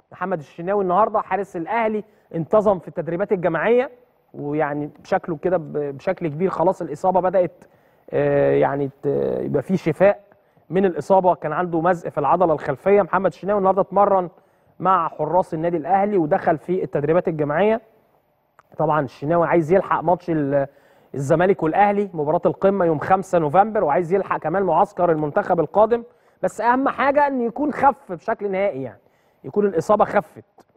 محمد الشناوي النهارده حارس الاهلي انتظم في التدريبات الجماعيه ويعني بشكله كده ب- بشكل كبير خلاص الاصابه بدات آه، يعني ت- يبقى في شفاء من الاصابه كان عنده مزق في العضله الخلفيه محمد الشناوي النهارده اتمرن مع حراس النادي الاهلي ودخل في التدريبات الجماعيه طبعا الشناوي عايز يلحق ماتش ال- الزمالك والاهلي مباراه القمه يوم 5 نوفمبر وعايز يلحق كمان معسكر المنتخب القادم بس اهم حاجه ان يكون خف بشكل نهائي يعني يكون الاصابه خفت